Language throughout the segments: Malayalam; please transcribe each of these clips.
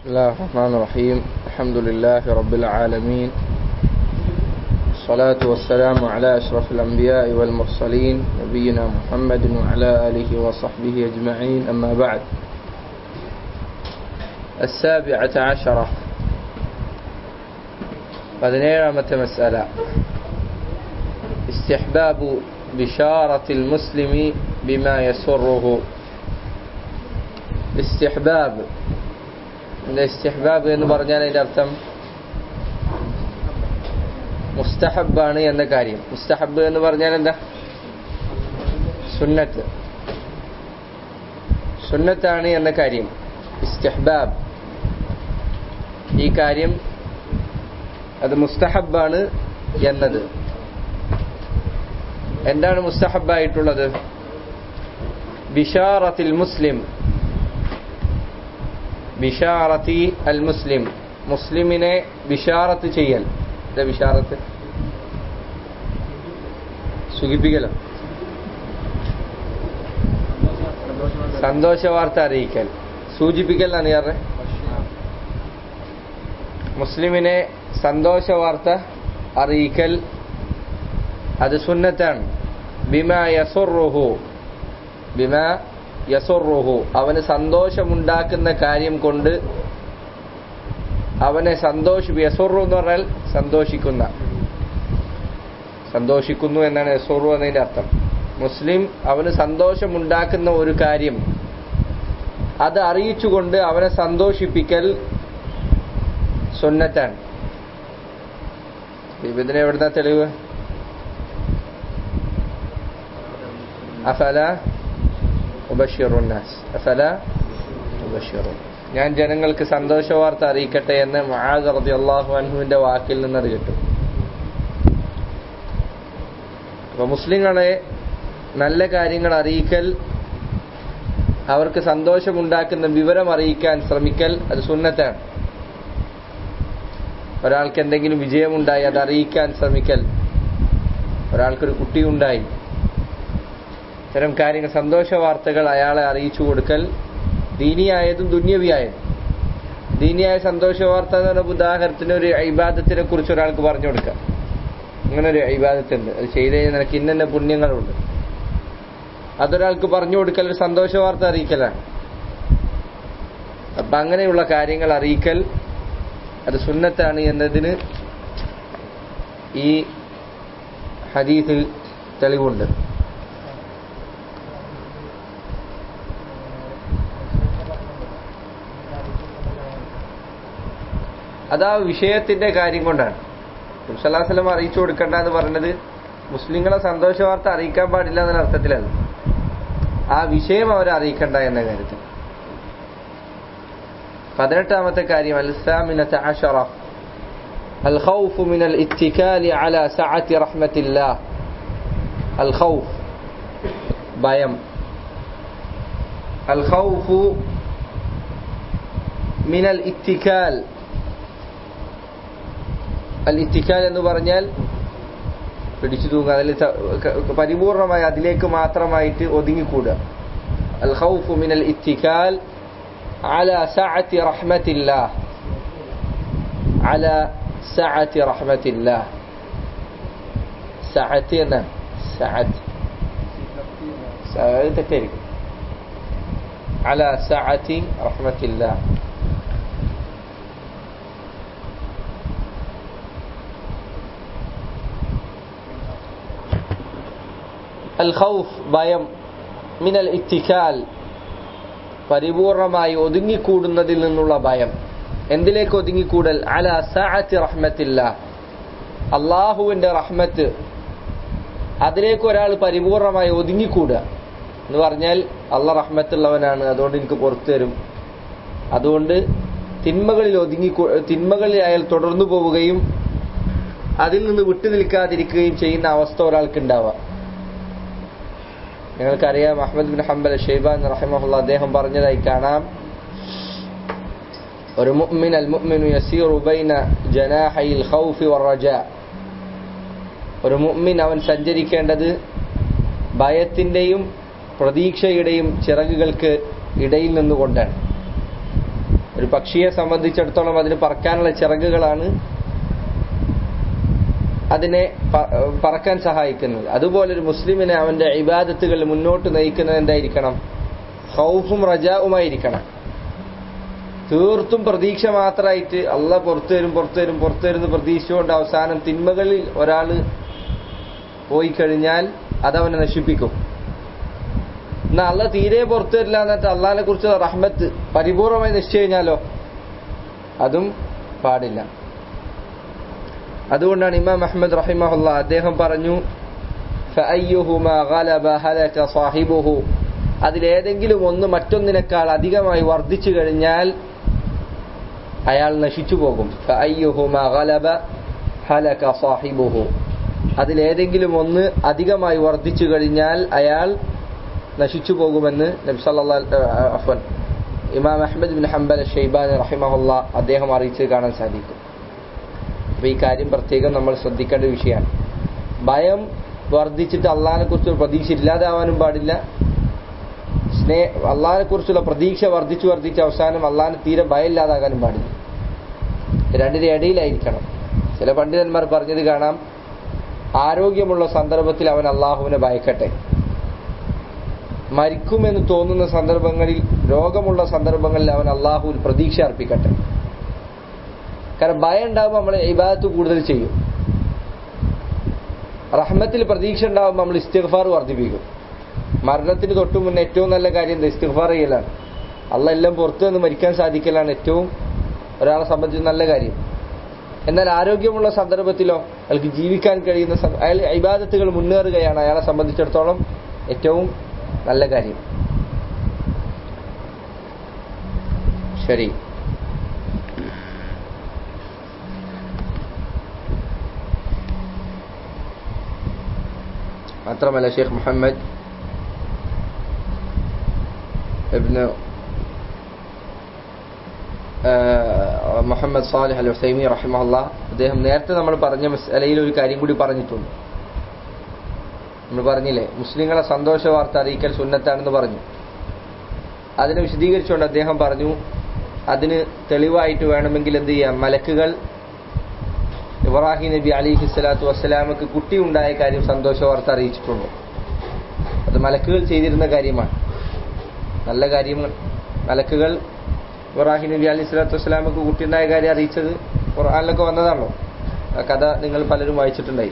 الله الرحمن الرحيم الحمد لله رب العالمين الصلاة والسلام على أشرف الأنبياء والمرسلين نبينا محمد وعلى آله وصحبه أجمعين أما بعد السابعة عشرة പതിനേഴാമത്തെ മസാല استحباب بشارة المسلم بما يسره استحباب ഇസ്തിഹ്ബാബ് എന്ന് പറഞ്ഞാൽ അതിന്റെ അർത്ഥം മുസ്തഹബാണ് എന്ന കാര്യം മുസ്തഹബ് എന്ന് പറഞ്ഞാൽ എന്താ സുന്നത്ത് സുന്നത്താണ് എന്ന കാര്യം ഇസ്തിഹ്ബാബ് ഈ കാര്യം അത് മുസ്തഹബാണ് എന്നത് എന്താണ് മുസ്തഹബായിട്ടുള്ളത് ബിഷാറത്തിൽ മുസ്ലിം ബിഷാറത്തി അൽ മുസ്ലിം മുസ്ലിമിനെ ബിഷാറത്ത് ചെയ്യൽ എന്താ ബിഷാറത്ത് സുഖിപ്പിക്കലോ സന്തോഷ വാർത്ത അറിയിക്കൽ സൂചിപ്പിക്കൽ എന്നാണ് ഞാൻ മുസ്ലിമിനെ സന്തോഷ വാർത്ത അറിയിക്കൽ അത് സുന്നത്താണ് ബിമ യസുറുഹു ബിമ യസുറുഹു അവന് സന്തോഷമുണ്ടാക്കുന്ന കാര്യം കൊണ്ട് അവനെ സന്തോഷി യസുറു എന്ന് പറഞ്ഞാൽ സന്തോഷിക്കുന്ന സന്തോഷിക്കുന്നു എന്നാണ് യസുറു എന്നതിന്റെ അർത്ഥം മുസ്ലിം അവന് സന്തോഷമുണ്ടാക്കുന്ന ഒരു കാര്യം അത് അറിയിച്ചുകൊണ്ട് അവനെ സന്തോഷിപ്പിക്കൽ സുന്നത്താണ് ഇതിനെ എവിടുന്ന തെളിവ് അഫല ഉബഷിറുന്നാസ് അഫല ഉബഷിറു ഞാൻ ജനങ്ങൾക്ക് സന്തോഷ വാർത്ത അറിയിക്കട്ടെ എന്ന് മഹാദ് റതി അള്ളാഹു അൻഹുവിന്റെ വാക്കിൽ നിന്നത് കിട്ടും അപ്പൊ മുസ്ലിങ്ങളെ നല്ല കാര്യങ്ങൾ അറിയിക്കൽ അവർക്ക് സന്തോഷമുണ്ടാക്കുന്ന വിവരം അറിയിക്കാൻ ശ്രമിക്കൽ അത് സുന്നത്താണ് ഒരാൾക്ക് എന്തെങ്കിലും വിജയമുണ്ടായി അത് അറിയിക്കാൻ ശ്രമിക്കൽ ഒരാൾക്കൊരു കുട്ടിയുണ്ടായി ഇത്തരം കാര്യങ്ങൾ സന്തോഷ വാർത്തകൾ അയാളെ അറിയിച്ചു കൊടുക്കൽ ദീനിയായതും ദുന്യവിയായതും ദീനിയായ സന്തോഷ വാർത്ത എന്ന് പറഞ്ഞ ഉദാഹരണത്തിന് ഒരു ഇബാദത്തിനെ കുറിച്ച് ഒരാൾക്ക് പറഞ്ഞു കൊടുക്കാം അങ്ങനെ ഒരു ഇബാദത്തുണ്ട് അത് ചെയ്ത് കഴിഞ്ഞാൽ നിനക്ക് ഇന്ന പുണ്യങ്ങളുണ്ട് അതൊരാൾക്ക് പറഞ്ഞു കൊടുക്കൽ ഒരു സന്തോഷ വാർത്ത അറിയിക്കലാണ് അപ്പൊ അങ്ങനെയുള്ള കാര്യങ്ങൾ അറിയിക്കൽ അത് സുന്നത്താണ് എന്നതിന് ഈ ഹദീസിൽ തെളിവുണ്ട് അത് ആ വിഷയത്തിന്റെ കാര്യം കൊണ്ടാണ് മുസലാസ്ലം അറിയിച്ചു കൊടുക്കണ്ട എന്ന് പറഞ്ഞത് മുസ്ലിങ്ങളെ സന്തോഷ വാർത്ത അറിയിക്കാൻ പാടില്ല എന്ന അർത്ഥത്തിലല്ല ആ വിഷയം അവരെ അറിയിക്കണ്ട എന്ന കാര്യത്തിൽ പതിനെട്ടാമത്തെ കാര്യം അൽസാമിനത്തെ ആഷറ الخوف من الاتكال على سعة رحمة الله الخوف ഭയം الخوف من الاتكال അൽ ഇത്തിക്കാൽ എന്ന് പറഞ്ഞാൽ പിടിച്ചു തൂങ്ങുക അതിൽ പരിപൂർണമായി അതിലേക്ക് മാത്രമായിട്ട് ഒതുങ്ങിക്കൂടുക അൽ ഖൗഫു മിനൽ ഇത്തിക്കാൽ على سعة رحمة الله على سعة رحمة الله سعتنا سعة سعة على سعة رحمة الله അൽ ഖൗഫ് ഭയം മിനൽ ഇത്തിക്കാൽ പരിപൂർണമായി ഒതുങ്ങിക്കൂടുന്നതിൽ നിന്നുള്ള ഭയം എന്തിലേക്ക് ഒതുങ്ങിക്കൂടൽ അല സഅത്തി റഹ്മത്തില്ല അള്ളാഹുവിന്റെ റഹ്മത്ത് അതിലേക്ക് ഒരാൾ പരിപൂർണമായി ഒതുങ്ങിക്കൂടുക എന്ന് പറഞ്ഞാൽ അള്ള റഹ്മത്തുള്ളവനാണ് അതുകൊണ്ട് എനിക്ക് പുറത്തു തരും അതുകൊണ്ട് തിന്മകളിൽ ഒതുങ്ങി തിന്മകളിൽ അയാൾ തുടർന്നു പോവുകയും അതിൽ നിന്ന് വിട്ടു നിൽക്കാതിരിക്കുകയും ചെയ്യുന്ന അവസ്ഥ ഒരാൾക്ക് ഉണ്ടാവാം നിങ്ങൾക്കറിയാം അഹമ്മദ് ബിൻ ഹംബൽ ഷെയ്ബാൻ റഹിമഹുല്ല അദ്ദേഹം പറഞ്ഞതായി കാണാം ഒരു മുഅ്മിൻ അൽ മുഅ്മിനു യസീറു ബൈന ജനാഹയിൽ ഖൗഫി വറജ ഒരു മുഅ്മിൻ അവൻ സഞ്ചരിക്കേണ്ടത് ഭയത്തിന്റെയും പ്രതീക്ഷയുടെയും ചിറകുകൾക്ക് ഇടയിൽ നിന്നുകൊണ്ടാണ് ഒരു പക്ഷിയെ സംബന്ധിച്ചിടത്തോളം അതിന് പറക്കാനുള്ള ചിറകുകളാണ് അതിനെ പ- പറക്കാൻ സഹായിക്കുന്നത് അതുപോലെ ഒരു മുസ്ലിമിനെ അവന്റെ ഇബാദത്തുകൾ മുന്നോട്ട് നയിക്കുന്നത് എന്തായിരിക്കണം ഹൗഫും റജാവുമായിരിക്കണം തീർത്തും പ്രതീക്ഷ മാത്രമായിട്ട് അല്ല പുറത്തു വരും പുറത്തു വരും പുറത്തു വരുന്ന പ്രതീക്ഷകൊണ്ട് അവസാനം തിന്മകളിൽ ഒരാൾ പോയി കഴിഞ്ഞാൽ അതവനെ നശിപ്പിക്കും എന്നാ അല്ല തീരെ പുറത്തു വരില്ല എന്നിട്ട് അള്ളാഹിനെ കുറിച്ച് റഹ്മത്ത് പരിപൂർണമായി നിശ്ചയിച്ചു കഴിഞ്ഞാലോ അതും പാടില്ല അതുകൊണ്ടാണ് ഇമാം അഹമ്മദ് റഹിമഹുല്ല അദ്ദേഹം പറഞ്ഞു فأيهما غلب هلك صاحبه അതിലേതെങ്കിലും ഒന്ന് മറ്റൊന്നിനേക്കാൾ അധികമായി വർദ്ധിച്ചു കഴിഞ്ഞാൽ അയാൾ നശിച്ചു പോകും فأيهما غلب هلك صاحبه അതിലേതെങ്കിലും ഒന്ന് അധികമായി വർദ്ധിച്ചു കഴിഞ്ഞാൽ അയാൾ നശിച്ചു പോകുമെന്ന് നബി സല്ലല്ലാഹു അഫ്വൻ ഇമാം അഹ്മദ് ബിൻ ഹംബൽ ഷെയ്ബാൻ റഹിമഹുല്ല അദ്ദേഹം അറിയിച്ചത് കാണാൻ സാധിക്കും അപ്പൊ ഈ കാര്യം പ്രത്യേകം നമ്മൾ ശ്രദ്ധിക്കേണ്ട വിഷയമാണ് ഭയം വർദ്ധിച്ചിട്ട് അള്ളാഹിനെ കുറിച്ച് പ്രതീക്ഷ ഇല്ലാതാവാനും പാടില്ല സ്നേ അള്ളാഹിനെ കുറിച്ചുള്ള പ്രതീക്ഷ വർദ്ധിച്ചു വർദ്ധിച്ച് അവസാനം അള്ളാഹിന് തീരെ ഭയം ഇല്ലാതാകാനും പാടില്ല രണ്ടിന്റെ ഇടയിലായിരിക്കണം ചില പണ്ഡിതന്മാർ പറഞ്ഞത് കാണാം ആരോഗ്യമുള്ള സന്ദർഭത്തിൽ അവൻ അള്ളാഹുവിനെ ഭയക്കട്ടെ മരിക്കുമെന്ന് തോന്നുന്ന സന്ദർഭങ്ങളിൽ രോഗമുള്ള സന്ദർഭങ്ങളിൽ അവൻ അള്ളാഹുവിൽ പ്രതീക്ഷ അർപ്പിക്കട്ടെ കാരണം ഭയം ഉണ്ടാകുമ്പോൾ നമ്മൾ ഇബാദത്ത് കൂടുതൽ ചെയ്യും റഹ്മത്തിൽ പ്രതീക്ഷ ഉണ്ടാകുമ്പോൾ നമ്മൾ ഇസ്തിഗ്ഫാർ വർദ്ധിപ്പിക്കും മരണത്തിന് തൊട്ടു മുന്നേ ഏറ്റവും നല്ല കാര്യം എന്താ ഇസ്തിഗ്ഫാർ ചെയ്യലാണ് അള്ള എല്ലാം പുറത്തു നിന്ന് മരിക്കാൻ സാധിക്കലാണ് ഏറ്റവും ഒരാളെ സംബന്ധിച്ച് നല്ല കാര്യം എന്നാൽ ആരോഗ്യമുള്ള സന്ദർഭത്തിലോ അയാൾക്ക് ജീവിക്കാൻ കഴിയുന്ന സന്ദ- അയാൾ ഇബാദത്തുകൾ മുന്നേറുകയാണ് അയാളെ സംബന്ധിച്ചിടത്തോളം ഏറ്റവും നല്ല കാര്യം ശരി മാത്രമല്ല ഷെയ്ഖ് മുഹമ്മദ് ഇബ്നു ആഹ് മുഹമ്മദ് സാലിഹ് അൽ ഹുസൈമി റഹിമഹുല്ല അദ്ദേഹം നേരത്തെ നമ്മൾ പറഞ്ഞ മസലയിൽ ഒരു കാര്യം കൂടി പറഞ്ഞിട്ടുണ്ട് നമ്മൾ പറഞ്ഞില്ലേ മുസ്ലിങ്ങളെ സന്തോഷ വാർത്ത അറിയിക്കൽ സുന്നത്താണെന്ന് പറഞ്ഞു അതിനെ വിശദീകരിച്ചുകൊണ്ട് അദ്ദേഹം പറഞ്ഞു അതിന് തെളിവായിട്ട് വേണമെങ്കിൽ എന്ത് ചെയ്യാം മലക്കുകൾ ഇബ്രാഹിം നബി അലിഹി സ്വലാത്തു വസ്സലാമക്ക് കുട്ടി ഉണ്ടായ കാര്യം സന്തോഷ വാർത്ത അറിയിച്ചിട്ടുണ്ട് അത് മലക്കുകൾ ചെയ്തിരുന്ന കാര്യമാണ് നല്ല കാര്യങ്ങൾ മലക്കുകൾ ഇബ്രാഹിം നബി അലി സ്വലാത്തു വസ്സലാമക്ക് കുട്ടി ഉണ്ടായ കാര്യം അറിയിച്ചത് ഖുർആാനിലൊക്കെ വന്നതാണല്ലോ ആ കഥ നിങ്ങൾ പലരും വായിച്ചിട്ടുണ്ടായി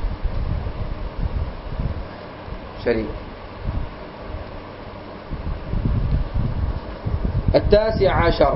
ശരി التاسع عشر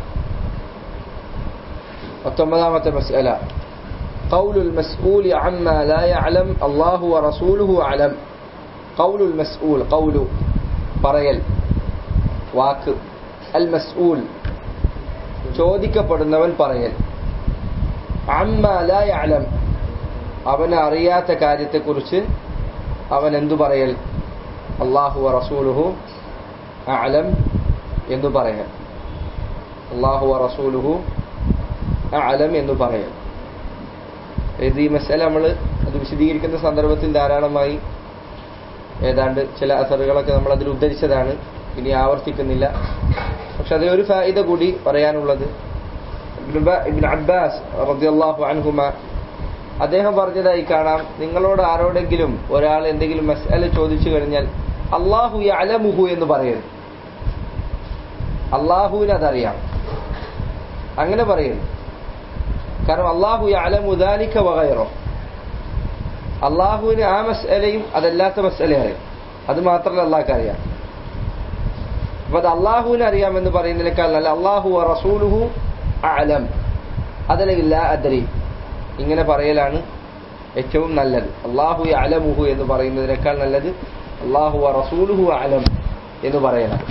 പത്തൊമ്പതാമത്തെ മസ്അല قول المسؤول عما لا يعلم الله ورسوله أعلم قول المسؤول قول പറയൽ വാക്ക് അൽ മസ്ഊൽ ചോദിക്കപ്പെടുന്നവൻ പറയൽ അമ്മ ലാ യഅലം അവന് അറിയാത്ത കാര്യത്തെക്കുറിച്ച് അവൻ എന്തു പറയൽ അള്ളാഹു റസൂലുഹു അലം എന്ന് പറയൽ അള്ളാഹു റസൂലുഹു അലം എന്ന് പറയൽ ഇത് ഈ മസല നമ്മൾ അത് വിശദീകരിക്കുന്ന സന്ദർഭത്തിൽ ധാരാളമായി ഏതാണ്ട് ചില അസറുകളൊക്കെ നമ്മൾ അതിൽ ഉദ്ധരിച്ചതാണ് ഇനി ആവർത്തിക്കുന്നില്ല പക്ഷെ അതിൽ ഒരു ഫായിദ കൂടി പറയാനുള്ളത് ഇബ്നു ബ- ഇബ്നു അബ്ബാസ് റളിയല്ലാഹു അൻഹുമ അദ്ദേഹം പറഞ്ഞതായി കാണാം നിങ്ങളോട് ആരോടെങ്കിലും ഒരാൾ എന്തെങ്കിലും മസ്അല ചോദിച്ചു കഴിഞ്ഞാൽ അള്ളാഹു യഅലമുഹു എന്ന് പറയരുത് അള്ളാഹുവിന് അതറിയാം അങ്ങനെ പറയരുത് കാരണം അള്ളാഹു യഅലമു ദാലിക വഗൈറോ അള്ളാഹുവിന് ആ മസ്അലയും അതല്ലാത്ത മസ്അല അറിയാം അത് മാത്രമല്ല അള്ളാഹ്ക്ക് അറിയാം അപ്പൊ അത് അള്ളാഹുവിന് അറിയാമെന്ന് പറയുന്നതിനേക്കാൾ നല്ല അള്ളാഹു റസൂലുഹു അലം അതല്ലെങ്കിൽ ലാ അദ്രി ഇങ്ങനെ പറയലാണ് ഏറ്റവും നല്ലത് അള്ളാഹു അലമുഹു എന്ന് പറയുന്നതിനേക്കാൾ നല്ലത് അള്ളാഹു റസൂലുഹു അലം എന്ന് പറയലാണ്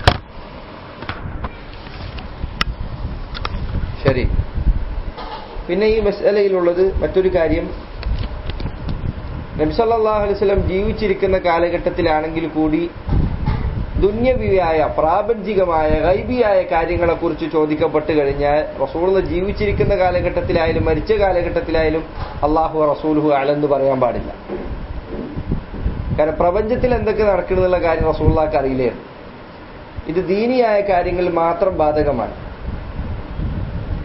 ശരി പിന്നെ ഈ മസലയിലുള്ളത് മറ്റൊരു കാര്യം നബ്സല്ലാഹു അലൈഹി വസല്ലം ജീവിച്ചിരിക്കുന്ന കാലഘട്ടത്തിലാണെങ്കിൽ കൂടി ദുന്യവിയായ പ്രാപഞ്ചികമായ ഗൈബിയായ കാര്യങ്ങളെക്കുറിച്ച് ചോദിക്കപ്പെട്ട് കഴിഞ്ഞാൽ റസൂൾ ജീവിച്ചിരിക്കുന്ന കാലഘട്ടത്തിലായാലും മരിച്ച കാലഘട്ടത്തിലായാലും അള്ളാഹു റസൂലുഹു അലെന്ന് പറയാൻ പാടില്ല കാരണം പ്രപഞ്ചത്തിൽ എന്തൊക്കെ നടക്കുന്നുള്ള കാര്യം റസൂള്ളാക്ക് അറിയില്ലായിരുന്നു ഇത് ദീനിയായ കാര്യങ്ങളിൽ മാത്രം ബാധകമാണ്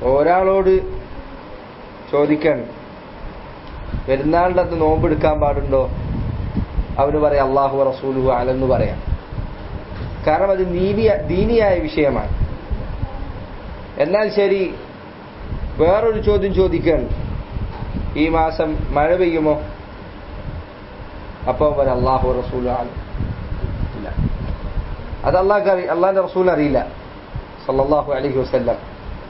ഒരാളോട് ചോദിക്കാൻ പെരുന്നാളിൻ്റെ അന്ന് നോമ്പെടുക്കാൻ പാടുണ്ടോ അവന് പറയാം അള്ളാഹു റസൂലു അലെന്ന് പറയാം കാരണം അത് നീതിയ ദീനിയായ വിഷയമാണ് എന്നാൽ ശരി വേറൊരു ചോദ്യം ചോദിക്കാൻ ഈ മാസം മഴ പെയ്യുമോ അപ്പോൾ പറയാം അള്ളാഹു റസൂൽ ആണ് ഇല്ല അത് അള്ളാഹ് അറി അള്ളാഹിന്റെ റസൂൽ അറിയില്ല സല്ലല്ലാഹു അലൈഹി വസല്ലം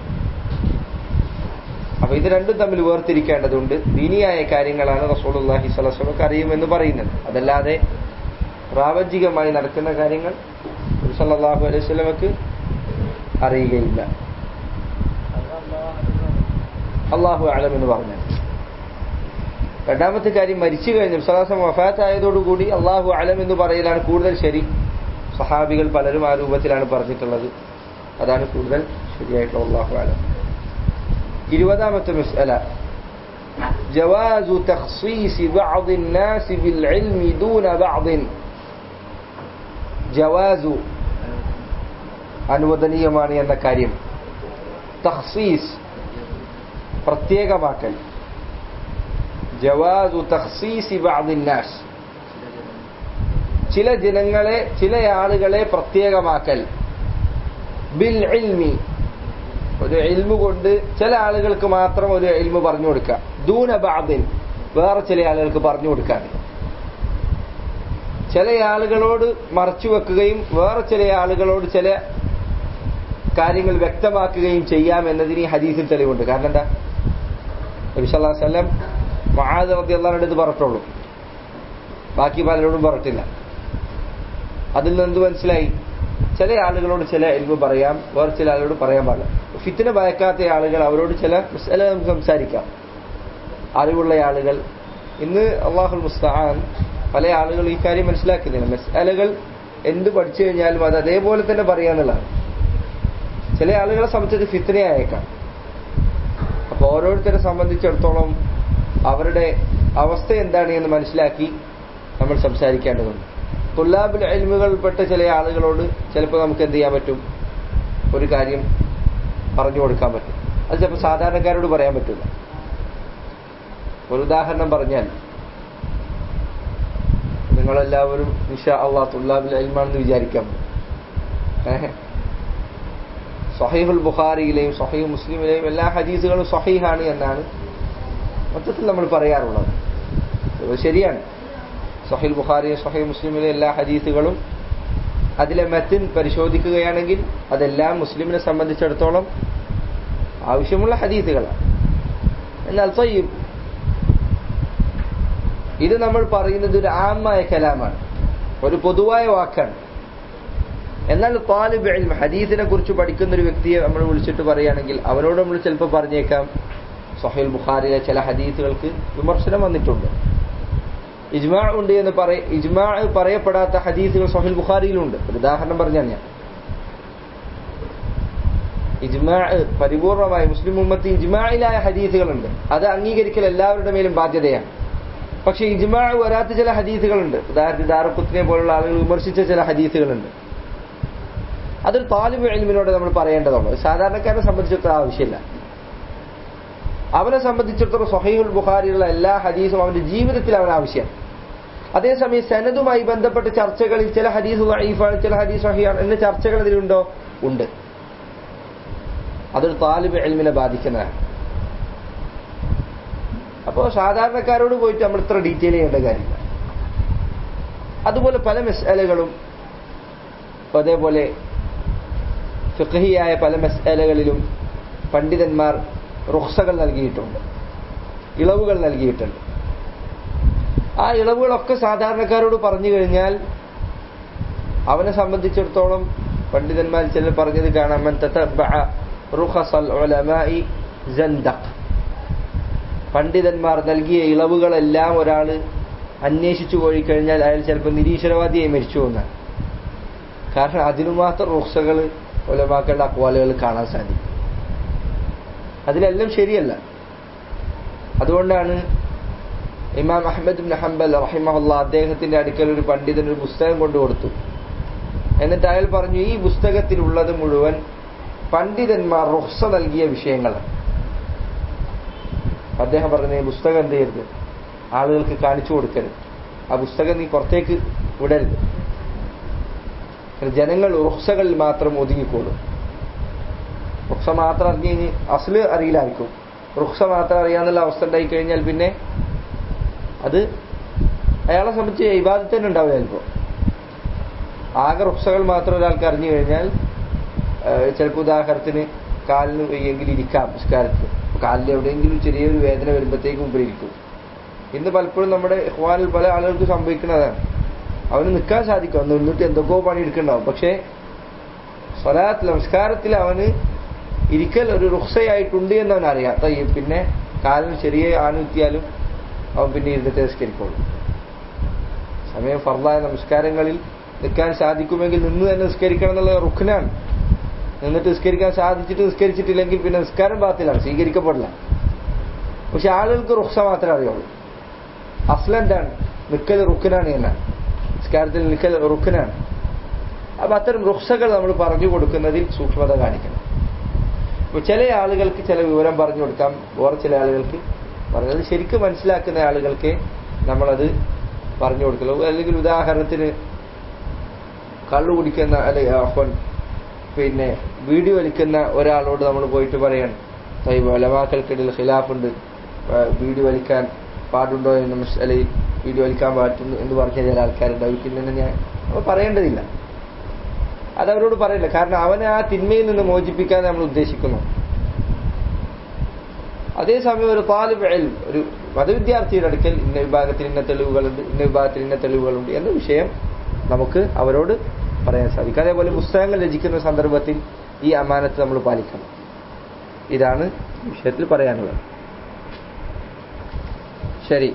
അപ്പൊ ഇത് രണ്ടും തമ്മിൽ വേർതിരിക്കേണ്ടതുണ്ട് ദീനിയായ കാര്യങ്ങളാണ് റസൂലുള്ളാഹി സ്വല്ലല്ലാഹു അലൈഹി അറിയുമെന്ന് പറയുന്നത് അതല്ലാതെ പ്രാപഞ്ചികമായി നടക്കുന്ന കാര്യങ്ങൾ സല്ലല്ലാഹു അലൈഹി വസല്ലമക്ക് അറിയുകയില്ല അള്ളാഹു അലം എന്ന് പറഞ്ഞു രണ്ടാമത്തെ കാര്യം മരിച്ചു കഴിഞ്ഞു സലാസം വഫാത്ത് ആയതോടുകൂടി അള്ളാഹു അലം എന്ന് പറയലാണ് കൂടുതൽ ശരി സഹാബികൾ പലരും ആ രൂപത്തിലാണ് പറഞ്ഞിട്ടുള്ളത് അതാണ് കൂടുതൽ ശരിയായിട്ടുള്ള അള്ളാഹു അലം ഇരുപതാമത്തെ മസ്അല جواز تخصيص بعض الناس بالعلم دون بعض جواز അനുവദനീയമാണ് എന്ന കാര്യം തഖ്സീസ് പ്രത്യേകമാക്കൽ ജവാസു തഖ്സീസി ബഅദിന്നാസ് ചില ജനങ്ങളെ ചില ആളുകളെ പ്രത്യേകമാക്കൽ ബിൽ ഇൽമി ഒരു ഇൽമു കൊണ്ട് ചില ആളുകൾക്ക് മാത്രം ഒരു ഇൽമു പറഞ്ഞു കൊടുക്കുക ദൂന ബാദിൻ വേറെ ചില ആളുകൾക്ക് പറഞ്ഞു കൊടുക്കാൻ ചില ആളുകളോട് മറച്ചു വെക്കുകയും വേറെ ചില ആളുകളോട് ചില കാര്യങ്ങൾ വ്യക്തമാക്കുകയും ചെയ്യാം എന്നതിന് ഈ ഹദീസിൽ തെളിവുണ്ട് കാരണം എന്താ നബിസല്ലാ വല്ലം മഹാദ് റബി അള്ളാഹിന്റെ അടുത്ത് പറഞ്ഞിട്ടുള്ളൂ ബാക്കി പലരോടും പറഞ്ഞിട്ടില്ല അതിൽ നിന്ന് എന്ത് മനസ്സിലായി ചില ആളുകളോട് ചില എൽവ് പറയാം വേറെ ചില ആളുകളോട് പറയാൻ പാടില്ല ഫിത്തിനെ ഭയക്കാത്ത ആളുകൾ അവരോട് ചില മസ്അല നമുക്ക് സംസാരിക്കാം അറിവുള്ള ആളുകൾ ഇന്ന് അള്ളാഹുൽ മുസ്താൻ പല ആളുകൾ ഈ കാര്യം മനസ്സിലാക്കുന്നില്ല മസ്അലകൾ എന്ത് പഠിച്ചു കഴിഞ്ഞാലും അത് അതേപോലെ തന്നെ പറയാന്നുള്ളതാണ് ചില ആളുകളെ സംബന്ധിച്ച് ഫിത്തിനെ അയക്കാം അപ്പൊ ഓരോരുത്തരെ സംബന്ധിച്ചിടത്തോളം അവരുടെ അവസ്ഥ എന്താണ് എന്ന് മനസ്സിലാക്കി നമ്മൾ സംസാരിക്കേണ്ടതുണ്ട് തുല്ലാബുൽ അൽമുകൾപ്പെട്ട ചില ആളുകളോട് ചിലപ്പോൾ നമുക്ക് എന്ത് ചെയ്യാൻ പറ്റും ഒരു കാര്യം പറഞ്ഞു കൊടുക്കാൻ പറ്റും അത് ചിലപ്പോൾ സാധാരണക്കാരോട് പറയാൻ പറ്റില്ല ഒരു ഉദാഹരണം പറഞ്ഞാൽ നിങ്ങളെല്ലാവരും നിഷ അള്ളാ തുല്ലാബുൽ അൽമാണെന്ന് വിചാരിക്കാം ഏഹ് സഹീഹുൽ ബുഖാരിയിലെയും സഹീഹ് മുസ്ലിമിലെയും എല്ലാ ഹദീസുകളും സഹീഹാണ് എന്നാണ് മൊത്തത്തിൽ നമ്മൾ പറയാറുള്ളത് അത് ശരിയാണ് സഹീൽ ബുഖാരി സഹീഹ് മുസ്ലിമിലെ എല്ലാ ഹദീസുകളും അതിലെ മെത്തിൻ പരിശോധിക്കുകയാണെങ്കിൽ അതെല്ലാം മുസ്ലിമിനെ സംബന്ധിച്ചിടത്തോളം ആവശ്യമുള്ള ഹദീസുകളാണ് എന്നാൽ സയ്യിബ് ഇത് നമ്മൾ പറയുന്നത് ഒരു ആമായ കലാമാണ് ഒരു പൊതുവായ വാക്കാണ് എന്നാൽ താലിബ് ഇൽം ഹദീസിനെ കുറിച്ച് പഠിക്കുന്ന ഒരു വ്യക്തിയെ നമ്മൾ വിളിച്ചിട്ട് പറയുകയാണെങ്കിൽ അവരോട് നമ്മൾ ചിലപ്പോൾ പറഞ്ഞേക്കാം സഹീൽ ബുഖാരിയിലെ ചില ഹദീസുകൾക്ക് വിമർശനം വന്നിട്ടുണ്ട് ഇജ്മാ ഉണ്ട് എന്ന് പറയ ഇജ്മാ പറയപ്പെടാത്ത ഹദീസുകൾ സഹീൽ ബുഖാരിയിലുണ്ട് ഒരു ഉദാഹരണം പറഞ്ഞാൽ ഞാൻ ഇജ്മാ പരിപൂർണമായി മുസ്ലിം ഉമ്മത്ത് ഇജ്മായിലായ ഹദീസുകളുണ്ട് അത് അംഗീകരിക്കൽ എല്ലാവരുടെ മേലും ബാധ്യതയാണ് പക്ഷെ ഇജ്മാ വരാത്ത ചില ഹദീസുകളുണ്ട് ഉദാഹരണത്തിന് ദാറക്കുത്തിനെ പോലുള്ള ആളുകൾ വിമർശിച്ച ചില ഹദീസുകളുണ്ട് അതൊരു താലിബ് എൽമിനോട് നമ്മൾ പറയേണ്ടതുണ്ട് സാധാരണക്കാരനെ സംബന്ധിച്ചിടത്തോളം ആവശ്യമില്ല അവനെ സംബന്ധിച്ചിടത്തോളം സൊഹൈഹുൽ ബുഖാരിയുള്ള എല്ലാ ഹദീസും അവന്റെ ജീവിതത്തിൽ അവൻ ആവശ്യമാണ് അതേസമയം സനദുമായി ബന്ധപ്പെട്ട ചർച്ചകളിൽ ചില ഹദീസ് വൈഫാണ് ചില ഹദീസ് സഹിയാണ് എന്ന ചർച്ചകൾ ഇതിലുണ്ടോ ഉണ്ട് അതൊരു താലിബ് എൽമിനെ ബാധിക്കുന്നതാണ് അപ്പോൾ സാധാരണക്കാരോട് പോയിട്ട് നമ്മൾ ഇത്ര ഡീറ്റെയിൽ ചെയ്യേണ്ട കാര്യമില്ല അതുപോലെ പല മെസ്അലകളും അതേപോലെ ഫിഖഹിയായ പല മെസ്അലകളിലും പണ്ഡിതന്മാർ റുഖ്സകൾ നൽകിയിട്ടുണ്ട് ഇളവുകൾ നൽകിയിട്ടുണ്ട് ആ ഇളവുകളൊക്കെ സാധാരണക്കാരോട് പറഞ്ഞു കഴിഞ്ഞാൽ അവനെ സംബന്ധിച്ചിടത്തോളം പണ്ഡിതന്മാർ ചിലർ പറഞ്ഞത് കാണാം മൻ തതബ്ബഅ റുഖസൽ ഉലമാഇ സന്ദഖ് പണ്ഡിതന്മാർ നൽകിയ ഇളവുകളെല്ലാം ഒരാൾ അന്വേഷിച്ചു പോയി കഴിഞ്ഞാൽ അയാൾ ചിലപ്പോൾ നിരീശ്വരവാദിയായി മരിച്ചു പോകുന്നതാണ് കാരണം അതിനു മാത്രം റുഖ്സകൾ ഉലമാക്കളുടെ അക്വാലുകൾ കാണാൻ സാധിക്കും അതിലെല്ലാം ശരിയല്ല അതുകൊണ്ടാണ് ഇമാം അഹമ്മദ് ബിൻ ഹംബൽ റഹിമഹുല്ല അദ്ദേഹത്തിന്റെ അടുക്കൽ ഒരു പണ്ഡിതൻ ഒരു പുസ്തകം കൊണ്ടു കൊടുത്തു എന്നിട്ട് അയാൾ പറഞ്ഞു ഈ പുസ്തകത്തിലുള്ളത് മുഴുവൻ പണ്ഡിതന്മാർ റുഹ്സ നൽകിയ വിഷയങ്ങളാണ് അദ്ദേഹം പറഞ്ഞ ഈ പുസ്തകം എന്ത് ചെയ്യരുത് ആളുകൾക്ക് കാണിച്ചു കൊടുക്കരുത് ആ പുസ്തകം നീ പുറത്തേക്ക് വിടരുത് ജനങ്ങൾ റുഹ്സകളിൽ മാത്രം ഒതുങ്ങിക്കോളും റുഹ്സ മാത്രം അറിഞ്ഞു കഴിഞ്ഞ് അസല് അറിയില്ലായിരിക്കും റുഹ്സ മാത്രം അറിയാന്നുള്ള അവസ്ഥ ഉണ്ടായി കഴിഞ്ഞാൽ പിന്നെ അത് അയാളെ സംബന്ധിച്ച് ഇബാദത്ത് തന്നെ ഉണ്ടാവില്ല ചിലപ്പോൾ ആകെ റുഹ്സകൾ മാത്രം ഒരാൾക്ക് അറിഞ്ഞു കഴിഞ്ഞാൽ ചിലപ്പോൾ ഉദാഹരണത്തിന് കാലിന് വയ്യെങ്കിൽ ഇരിക്കാം നിസ്കാരത്തിൽ കാലിൽ എവിടെയെങ്കിലും ചെറിയൊരു വേദന വരുമ്പോഴത്തേക്കും മുമ്പിൽ ഇരിക്കും ഇന്ന് പലപ്പോഴും നമ്മുടെ ഹ്വാനിൽ പല ആളുകൾക്ക് സംഭവിക്കുന്നതാണ് അവന് നിൽക്കാൻ സാധിക്കും അന്ന് നിന്നിട്ട് എന്തൊക്കെയോ പണി എടുക്കണ്ടാവും പക്ഷേ സ്വലാത്ത് നമസ്കാരത്തിൽ അവന് ഇരിക്കൽ ഒരു റുഹ്സയായിട്ടുണ്ട് എന്ന് അവൻ അറിയാം പിന്നെ കാലിന് ചെറിയ ആണുത്തിയാലും അവൻ പിന്നെ ഇരുന്നിട്ട് നിസ്കരിക്കുള്ളൂ സമയം ഫർദായ നമസ്കാരങ്ങളിൽ നിൽക്കാൻ സാധിക്കുമെങ്കിൽ നിന്ന് തന്നെ നിസ്കരിക്കണം എന്നുള്ള റുഖ്നാണ് നിന്നിട്ട് നിസ്കരിക്കാൻ സാധിച്ചിട്ട് നിസ്കരിച്ചിട്ടില്ലെങ്കിൽ പിന്നെ നിസ്കാരം പാത്തിലാണ് സ്വീകരിക്കപ്പെടില്ല പക്ഷെ ആളുകൾക്ക് റുഹ്സ മാത്രമേ അറിയുള്ളൂ അസ്ലെന്താണ് നിൽക്കൽ റുഖനാണ് എന്നാണ് നിസ്കാരത്തിൽ നിൽക്കൽ റുഖനാണ് അപ്പൊ അത്തരം റുഹ്സകൾ നമ്മൾ പറഞ്ഞു കൊടുക്കുന്നതിൽ സൂക്ഷ്മത കാണിക്കണം അപ്പൊ ചില ആളുകൾക്ക് ചില വിവരം പറഞ്ഞു കൊടുക്കാം വേറെ ചില ആളുകൾക്ക് പറഞ്ഞത് ശരിക്കും മനസ്സിലാക്കുന്ന ആളുകൾക്ക് നമ്മളത് പറഞ്ഞു കൊടുക്കലോ അല്ലെങ്കിൽ ഉദാഹരണത്തിന് കള്ളു കുടിക്കുന്ന അല്ലെങ്കിൽ പിന്നെ വീഡിയോ വലിക്കുന്ന ഒരാളോട് നമ്മൾ പോയിട്ട് പറയണം തൈബ് അലമാക്കൾക്കിടയിൽ ഖിലാഫുണ്ട് വീഡിയോ വലിക്കാൻ പാടുണ്ടോ എന്ന് അല്ലെങ്കിൽ വീഡിയോ വലിക്കാൻ പാടുന്നു എന്ന് പറഞ്ഞ ചില ആൾക്കാരുണ്ട് അവർക്ക് തന്നെ ഞാൻ നമ്മൾ പറയേണ്ടതില്ല അത് അവരോട് പറയില്ല കാരണം അവനെ ആ തിന്മയിൽ നിന്ന് മോചിപ്പിക്കാൻ നമ്മൾ ഉദ്ദേശിക്കുന്നു അതേസമയം ഒരു താലിബ് ഒരു മതവിദ്യാർത്ഥിയുടെ അടുക്കൽ ഇന്ന വിഭാഗത്തിൽ ഇന്ന തെളിവുകളുണ്ട് ഇന്ന വിഭാഗത്തിൽ ഇന്ന തെളിവുകളുണ്ട് എന്ന വിഷയം നമുക്ക് അവരോട് പറയാൻ സാധിക്കും അതേപോലെ പുസ്തകങ്ങൾ രചിക്കുന്ന സന്ദർഭത്തിൽ ഈ അമാനത്ത് നമ്മൾ പാലിക്കണം ഇതാണ് വിഷയത്തിൽ പറയാനുള്ളത് ശരി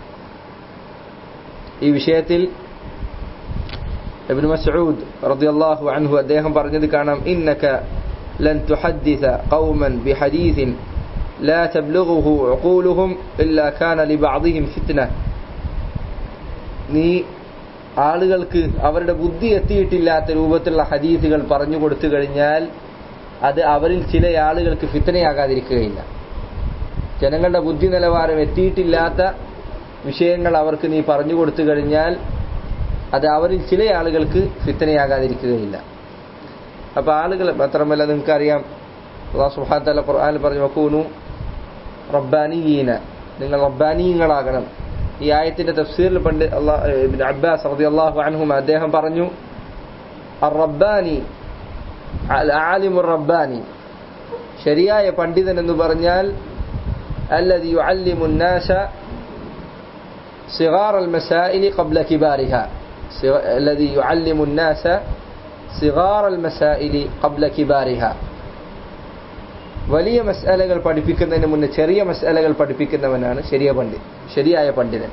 ഈ വിഷയത്തിൽ ابن مسعود رضي الله عنه അദ്ദേഹം പറഞ്ഞത് കാണാം إنك لن تحدث قوما بحديث لا تبلغه عقولهم إلا كان لبعضهم فتنة നീ ആളുകൾക്ക് അവരുടെ ബുദ്ധി എത്തിയിട്ടില്ലാത്ത രൂപത്തിലുള്ള ഹദീസുകൾ പറഞ്ഞു കൊടുത്തു കഴിഞ്ഞാൽ അത് അവരിൽ ചില ആളുകൾക്ക് ഫിത്തനയാകാതിരിക്കുകയില്ല ജനങ്ങളുടെ ബുദ്ധി നിലവാരം എത്തിയിട്ടില്ലാത്ത വിഷയങ്ങൾ അവർക്ക് നീ പറഞ്ഞു കൊടുത്തു കഴിഞ്ഞാൽ അത് അവരിൽ ചില ആളുകൾക്ക് ഫിത്തനയാകാതിരിക്കുകയില്ല അപ്പൊ ആളുകൾ മാത്രമല്ല നിങ്ങൾക്കറിയാം അള്ളാഹു സുബ്ഹാനഹു വതആല ഖുർആനിൽ പറഞ്ഞു വക്കൂനു റബ്ബാനിയീന നിങ്ങൾ റബ്ബാനിയങ്ങളാകണം ഈ ആയത്തിന്റെ തഫ്സീറിൽ പണ്ട് അള്ളാഹ് ഇബ്നു അബ്ബാസ് റളിയല്ലാഹു അൻഹും അദ്ദേഹം പറഞ്ഞു അർ-റബ്ബാനി അൽ-ആലിമു റബ്ബാനി ശരിയായ പണ്ഡിതൻ എന്ന് പറഞ്ഞാൽ الذي يعلم الناس صغار المسائل قبل كبارها الذي يعلم الناس صغار المسائل قبل كبارها വലിയ മസാലകൾ പഠിപ്പിക്കുന്നതിന് മുന്നേ ചെറിയ മസാലകൾ പഠിപ്പിക്കുന്നവനാണ് ശരിയ പണ്ഡിതൻ ശരിയായ പണ്ഡിതൻ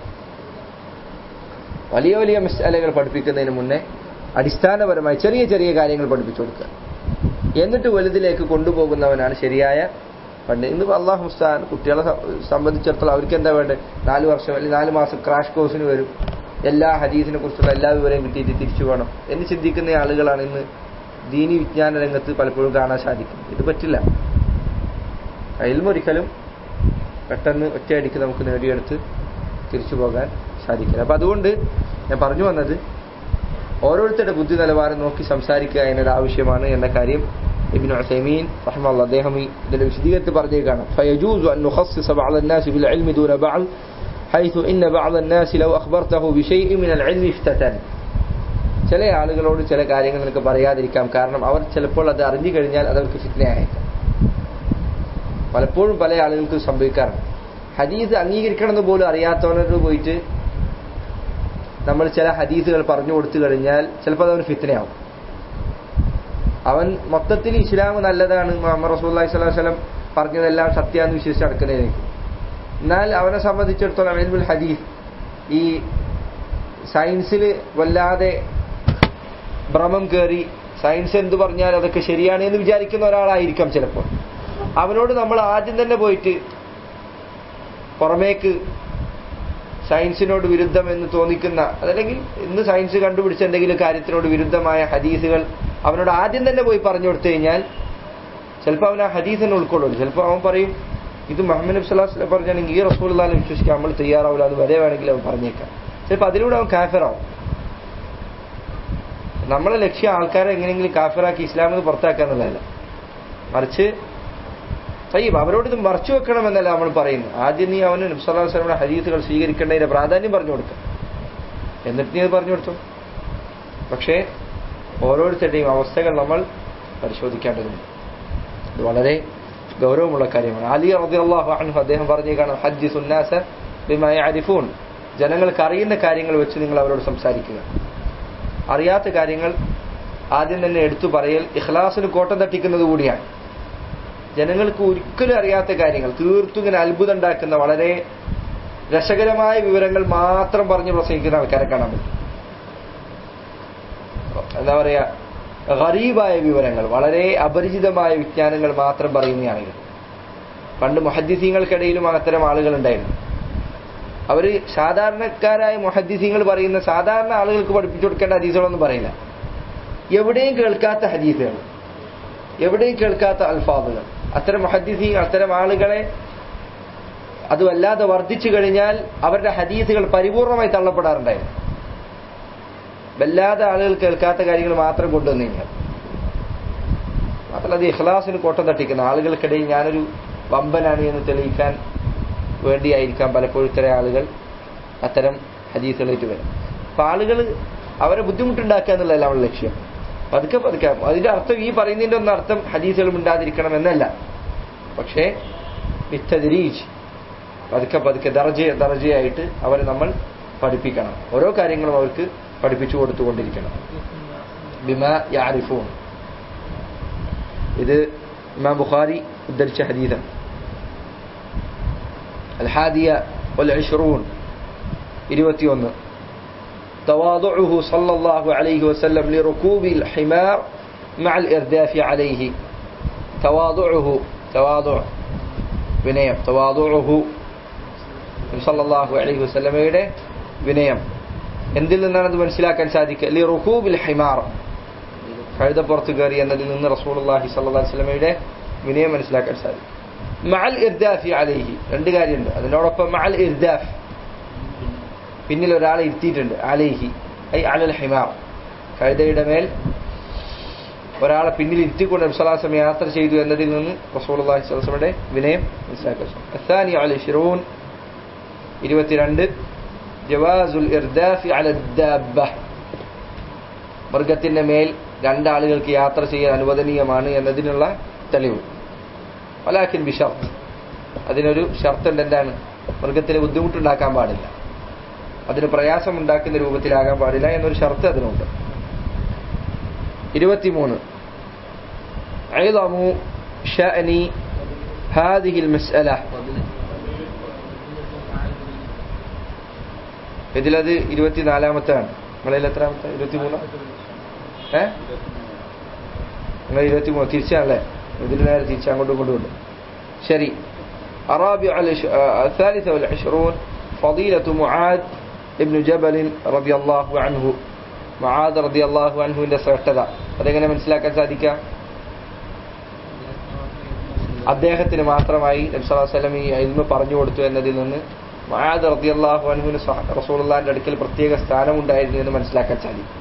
വലിയ വലിയ മസാലകൾ പഠിപ്പിക്കുന്നതിന് മുന്നേ അടിസ്ഥാനപരമായി ചെറിയ ചെറിയ കാര്യങ്ങൾ പഠിപ്പിച്ചു കൊടുക്കുക എന്നിട്ട് വലുതിലേക്ക് കൊണ്ടുപോകുന്നവനാണ് ശരിയായ പണ്ട് ഇന്ന് അള്ളാഹു മുസ്താൻ കുട്ടികളെ സംബന്ധിച്ചിടത്തോളം അവർക്ക് എന്താ വേണ്ടത് നാല് വർഷം അല്ലെങ്കിൽ നാല് മാസം ക്രാഷ് കോഴ്സിന് വരും എല്ലാ ഹദീസിനെ കുറിച്ചുള്ള എല്ലാ വിവരവും കിട്ടിയിട്ട് തിരിച്ചു പോകണം എന്ന് ചിന്തിക്കുന്ന ആളുകളാണ് ഇന്ന് ദീനി വിജ്ഞാന രംഗത്ത് പലപ്പോഴും കാണാൻ സാധിക്കും ഇത് പറ്റില്ല അയൽമൊരിക്കലും പെട്ടെന്ന് ഒറ്റയടിക്ക് നമുക്ക് നേടിയെടുത്ത് തിരിച്ചു പോകാൻ സാധിക്കില്ല അപ്പൊ അതുകൊണ്ട് ഞാൻ പറഞ്ഞു വന്നത് ഓരോരുത്തരുടെ ബുദ്ധി നിലവാരം നോക്കി സംസാരിക്കുക എന്നത് ആവശ്യമാണ് എന്ന കാര്യം ابن عثيمين رحمه الله അദ്ദേഹം ഇതിന്റെ വിശദീകരണത്തിൽ പറഞ്ഞേക്കാണ് فيجوز أن نخصص بعض الناس بالعلم دون بعض حيث إن بعض الناس لو أخبرته بشيء من العلم افتتن ചില ആളുകളോട് ചില കാര്യങ്ങൾ നിനക്ക് പറയാതിരിക്കാം കാരണം അവർ ചിലപ്പോൾ അത് അറിഞ്ഞു കഴിഞ്ഞാൽ അത് അവർക്ക് ഫിറ്റ്നയായേക്കാം പലപ്പോഴും പല ആളുകൾക്ക് സംഭവിക്കാറുണ്ട് ഹദീസ് അംഗീകരിക്കണമെന്ന് പോലും അറിയാത്തവനോട് പോയിട്ട് നമ്മൾ ചില ഹദീസുകൾ പറഞ്ഞു കൊടുത്തു കഴിഞ്ഞാൽ ചിലപ്പോൾ അത് അവന് ഫിറ്റ്നയാവും അവൻ മൊത്തത്തിൽ ഇസ്ലാം നല്ലതാണ് മുഹമ്മദ് റസൂല്ലി സ്വലാഹു വസ്ലം പറഞ്ഞതെല്ലാം സത്യാന്ന് വിശ്വസിച്ച് നടക്കുന്നതിലേക്ക് എന്നാൽ അവനെ സംബന്ധിച്ചിടത്തോളം അമീൻബുൽ ഹദീസ് ഈ സയൻസിൽ വല്ലാതെ ഭ്രമം കയറി സയൻസ് എന്ത് പറഞ്ഞാൽ അതൊക്കെ ശരിയാണ് എന്ന് വിചാരിക്കുന്ന ഒരാളായിരിക്കാം ചിലപ്പോൾ അവനോട് നമ്മൾ ആദ്യം തന്നെ പോയിട്ട് പുറമേക്ക് സയൻസിനോട് വിരുദ്ധം എന്ന് തോന്നിക്കുന്ന അതല്ലെങ്കിൽ ഇന്ന് സയൻസ് കണ്ടുപിടിച്ച എന്തെങ്കിലും കാര്യത്തിനോട് വിരുദ്ധമായ ഹദീസുകൾ അവനോട് ആദ്യം തന്നെ പോയി പറഞ്ഞു കൊടുത്തു കഴിഞ്ഞാൽ ചിലപ്പോൾ അവൻ ആ ഹദീസിനെ ഉൾക്കൊള്ളും ചിലപ്പോൾ അവൻ പറയും ഇത് മുഹമ്മദ് നബി സ്വലാഹു വസ്ലം പറഞ്ഞാണെങ്കിൽ ഈ റസൂലുള്ളാഹിനെ വിശ്വസിക്കാൻ നമ്മൾ തയ്യാറാവില്ല അത് വരെ വേണമെങ്കിൽ അവൻ പറഞ്ഞേക്കാം ചിലപ്പോൾ അതിലൂടെ അവൻ കാഫിറാവും നമ്മളെ ലക്ഷ്യം ആൾക്കാരെ എങ്ങനെയെങ്കിലും കാഫിറാക്കി ഇസ്ലാമിൽ നിന്ന് പുറത്താക്കുക എന്നുള്ളതല്ല മറിച്ച് സയ്യബ് അവരോട് ഇത് മറച്ചു വെക്കണമെന്നല്ല നമ്മൾ പറയുന്നത് ആദ്യം നീ അവന് നബ്സല്ലാ വസ്ലമിയുടെ ഹദീസുകൾ സ്വീകരിക്കേണ്ടതിന്റെ പ്രാധാന്യം പറഞ്ഞു കൊടുക്കുക എന്നിട്ട് നീ അത് പറഞ്ഞു കൊടുത്തു പക്ഷേ ഓരോരുത്തരുടെയും അവസ്ഥകൾ നമ്മൾ പരിശോധിക്കേണ്ടതുണ്ട് ഇത് വളരെ ഗൗരവമുള്ള കാര്യമാണ് അലി റളിയല്ലാഹു അൻഹു അദ്ദേഹം പറഞ്ഞു കാണാം ഹജ്ജി സുന്നാസ ബിമാ യഅരിഫൂൻ ജനങ്ങൾക്ക് അറിയുന്ന കാര്യങ്ങൾ വെച്ച് നിങ്ങൾ അവരോട് സംസാരിക്കുക അറിയാത്ത കാര്യങ്ങൾ ആദ്യം തന്നെ എടുത്തു പറയൽ ഇഖ്ലാസിന് കോട്ടം തട്ടിക്കുന്നത് കൂടിയാണ് ജനങ്ങൾക്ക് ഒരിക്കലും അറിയാത്ത കാര്യങ്ങൾ തീർത്തും ഇങ്ങനെ അത്ഭുതം ഉണ്ടാക്കുന്ന വളരെ രസകരമായ വിവരങ്ങൾ മാത്രം പറഞ്ഞ് പ്രസംഗിക്കുന്ന ആൾക്കാരെ കാണാൻ പറ്റും എന്താ പറയാ ഗറീബായ വിവരങ്ങൾ വളരെ അപരിചിതമായ വിജ്ഞാനങ്ങൾ മാത്രം പറയുന്നതാണെങ്കിൽ പണ്ട് മുഹദ്ദിസീങ്ങൾക്കിടയിലും അത്തരം ആളുകൾ ഉണ്ടായിരുന്നു അവര് സാധാരണക്കാരായ മുഹദ്ദിസീങ്ങൾ പറയുന്ന സാധാരണ ആളുകൾക്ക് പഠിപ്പിച്ചു കൊടുക്കേണ്ട ഹദീസുകളൊന്നും പറയില്ല എവിടെയും കേൾക്കാത്ത ഹദീസുകൾ എവിടെയും കേൾക്കാത്ത അൽഫാദുകൾ അത്തരം മുഹദ്ദിസീങ്ങൾ അത്തരം ആളുകളെ അത് വല്ലാതെ വർദ്ധിച്ചു കഴിഞ്ഞാൽ അവരുടെ ഹദീസുകൾ പരിപൂർണമായി തള്ളപ്പെടാറുണ്ടായിരുന്നു വല്ലാതെ ആളുകൾ കേൾക്കാത്ത കാര്യങ്ങൾ മാത്രം കൊണ്ടുവന്നു കഴിഞ്ഞാൽ മാത്രമല്ല അത് ഇഖ്ലാസിന് കോട്ടം തട്ടിക്കുന്ന ആളുകൾക്കിടയിൽ ഞാനൊരു വമ്പനാണ് എന്ന് തെളിയിക്കാൻ വേണ്ടിയായിരിക്കാം പലപ്പോഴും ഇത്തരം ആളുകൾ അത്തരം ഹദീസുകളായിട്ട് വരും അപ്പൊ ആളുകൾ അവരെ ബുദ്ധിമുട്ടുണ്ടാക്കുക എന്നുള്ളതല്ല അവളുടെ ലക്ഷ്യം പതുക്കെ പതുക്കെ അതിന്റെ അർത്ഥം ഈ പറയുന്നതിന്റെ ഒന്നും അർത്ഥം ഹദീസുകൾ ഉണ്ടാതിരിക്കണം എന്നല്ല പക്ഷേ മിത്തതിരീജ് പതുക്കെ പതുക്കെ ദർജ ദർജയായിട്ട് അവരെ നമ്മൾ പഠിപ്പിക്കണം ഓരോ കാര്യങ്ങളും അവർക്ക് പഠിപ്പിച്ചു കൊടുത്തുകൊണ്ടിരിക്കണം ബിമ യാരിഫൂൺ ഇത് ഇമാം ബുഖാരി ഉദ്ധരിച്ച ഹദീദാണ് الحادية والعشرون ഇരുപത്തിയൊന്ന് تواضعه صلى الله عليه وسلم لركوب الحمار مع الإرداف عليه تواضعه تواضع വിനയം തവാദുഹു സല്ലല്ലാഹു അലൈഹി വസല്ലമയുടെ വിനയം എന്തിൽ നിന്നാണ് അത് മനസ്സിലാക്കാൻ സാധിക്കുക ലി റുഹൂബിൽ ഹിമാർ കഴുതപ്പുറത്ത് കയറി എന്നതിൽ നിന്ന് റസൂലുള്ളാഹി സ്വല്ലല്ലാഹു അലൈഹി വസല്ലമയുടെ വിനയം മനസ്സിലാക്കാൻ സാധിക്കും മഅൽ ഇർദാഫി അലൈഹി രണ്ട് കാര്യമുണ്ട് അതിനോടൊപ്പം മഅൽ ഇർദാഫ് പിന്നിൽ ഒരാളെ ഇരുത്തിയിട്ടുണ്ട് അലൈഹി ഐ അലൽ ഹിമാർ കഴുതയുടെ മേൽ ഒരാളെ പിന്നിൽ ഇരുത്തിക്കൊണ്ട് നബ്സലാസം യാത്ര ചെയ്തു എന്നതിൽ നിന്ന് റസൂലുള്ളാഹി സ്വല്ലല്ലാഹു അലൈഹി വസല്ലമയുടെ വിനയം മനസ്സിലാക്കാൻ الثاني على 20 ഇരുപത്തിരണ്ട് ജവാസുൽ ഇർദാഫി അല ദാബ മൃഗത്തിന്റെ മേൽ രണ്ടാളുകൾക്ക് യാത്ര ചെയ്യാൻ അനുവദനീയമാണ് എന്നതിനുള്ള തെളിവ് വലാക്കിൻ ബിഷർത്ത് അതിനൊരു ഷർത്തുണ്ട് എന്താണ് മൃഗത്തിന് ബുദ്ധിമുട്ടുണ്ടാക്കാൻ പാടില്ല അതിന് പ്രയാസം ഉണ്ടാക്കുന്ന രൂപത്തിലാകാൻ പാടില്ല എന്നൊരു ഷർത്ത് അതിനുണ്ട് ഇരുപത്തിമൂന്ന് عظم شأن هذه المسألة ഇതിലത് ഇരുപത്തിനാലാമത്താണ് നിങ്ങളിൽ എത്രാമത്തെ ഇരുപത്തിമൂന്ന് ഏ നിങ്ങൾ ഇരുപത്തിമൂന്ന് തിരിച്ചാണല്ലേ ഇതിൽ നേരെ തിരിച്ച് അങ്ങോട്ടും കൊണ്ടുകൊണ്ട് ശരി الرابع الثالث والعشرون فضيلة معاذ ابن جبل رضي الله عنه معاذ رضي الله عنه ന്റെ ശ്രേഷ്ഠത അതെങ്ങനെ മനസ്സിലാക്കാൻ സാധിക്കാം അദ്ദേഹത്തിന് മാത്രമായി നബ്സലാസ്ലം ഈ ഇൽമ പറഞ്ഞു കൊടുത്തു എന്നതിൽ നിന്ന് മഹാദ് റദിയല്ലാഹു അൻഹുവിന് റസൂലുള്ളാഹിന്റെ അടുക്കൽ പ്രത്യേക സ്ഥാനമുണ്ടായിരുന്നു എന്ന് മനസ്സിലാക്കാൻ സാധിക്കും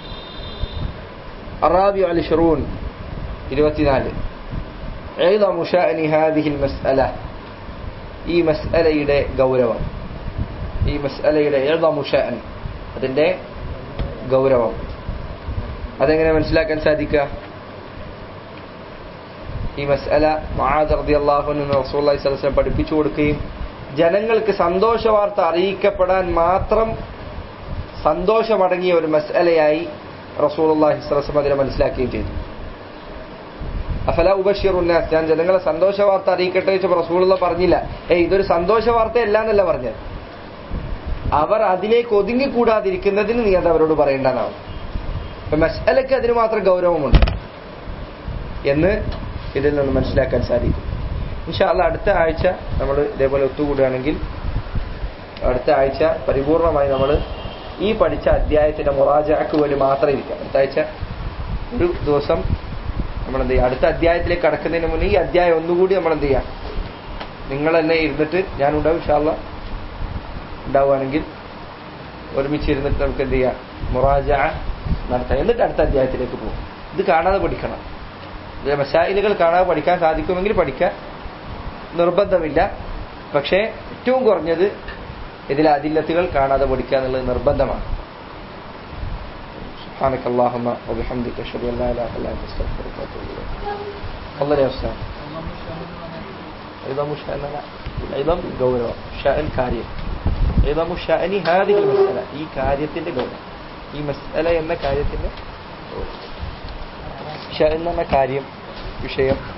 അറാബി അൽ ഷറൂൻ ഇരുപത്തിനാല് عظم شأن هذه المسألة ഈ മസ്അലയുടെ ഗൗരവം ഈ മസ്അലയുടെ ഇഴമു ഷഅൻ അതിന്റെ ഗൗരവം അതെങ്ങനെ മനസ്സിലാക്കാൻ സാധിക്കുക ഈ മസ്അല മഹാദ് റളിയല്ലാഹു അൻഹു റസൂലുള്ളാഹി സ്വല്ലല്ലാഹു അലൈഹി വസല്ലം പഠിപ്പിച്ചു കൊടുക്കുകയും ജനങ്ങൾക്ക് സന്തോഷ വാർത്ത അറിയിക്കപ്പെടാൻ മാത്രം സന്തോഷമടങ്ങിയ ഒരു മസ്അലയായി റസൂലുള്ളാഹി സ്വല്ലല്ലാഹു അലൈഹി വസല്ലം അതിനെ മനസ്സിലാക്കുകയും ചെയ്തു അഫല ഉബഷിറുന്നാസ് ഞാൻ ജനങ്ങളെ സന്തോഷ വാർത്ത അറിയിക്കട്ടെ വെച്ചപ്പോൾ റസൂലുള്ള പറഞ്ഞില്ല ഏയ് ഇതൊരു സന്തോഷ വാർത്തയല്ല എന്നല്ല പറഞ്ഞത് അവർ അതിലേക്ക് ഒതുങ്ങിക്കൂടാതിരിക്കുന്നതിന് നീ അത് അവരോട് പറയേണ്ടതാണ് അപ്പൊ മസ്അലക്ക് അതിന് മാത്രം ഗൗരവമുണ്ട് എന്ന് ഇതിൽ നിന്ന് മനസ്സിലാക്കാൻ സാധിക്കും ഇൻഷാല്ല അടുത്ത ആഴ്ച നമ്മൾ ഇതേപോലെ ഒത്തുകൂടുകയാണെങ്കിൽ അടുത്ത ആഴ്ച പരിപൂർണമായി നമ്മൾ ഈ പഠിച്ച അധ്യായത്തിന്റെ മൊറാജാക്ക് വേണ്ടി മാത്രം ഇരിക്കാം അടുത്ത ആഴ്ച ഒരു ദിവസം നമ്മൾ എന്ത് ചെയ്യുക അടുത്ത അധ്യായത്തിലേക്ക് കടക്കുന്നതിന് മുന്നേ ഈ അധ്യായം ഒന്നുകൂടി നമ്മൾ എന്ത് ചെയ്യാം നിങ്ങൾ തന്നെ ഇരുന്നിട്ട് ഞാൻ ഉണ്ടാവും ഇൻഷാല്ല ഉണ്ടാവുകയാണെങ്കിൽ ഒരുമിച്ച് ഇരുന്നിട്ട് നമുക്ക് എന്ത് ചെയ്യാം മുറാജ നടത്താം എന്നിട്ട് അടുത്ത അധ്യായത്തിലേക്ക് പോകും ഇത് കാണാതെ പഠിക്കണം ഇത് മസായിലുകൾ കാണാതെ പഠിക്കാൻ സാധിക്കുമെങ്കിൽ പഠിക്കാൻ നിർബന്ധമില്ല പക്ഷേ ഏറ്റവും കുറഞ്ഞത് ഇതിലെ അതില്ലത്തുകൾ കാണാതെ പഠിക്കുക എന്നുള്ളത് നിർബന്ധമാണ് سبحانك اللهم وبحمدك اشهد ان لا اله الا انت استغفرك واتوب اليك تفضل يا استاذ عظم شأن عظم ഗൗരവം ഷഅൻ കാര്യം عظم شأن هذه المسألة ഈ കാര്യത്തിന്റെ ഗൗരവം ഈ മസ്അല എന്ന കാര്യത്തിന്റെ ഷഅൻ എന്ന കാര്യം വിഷയം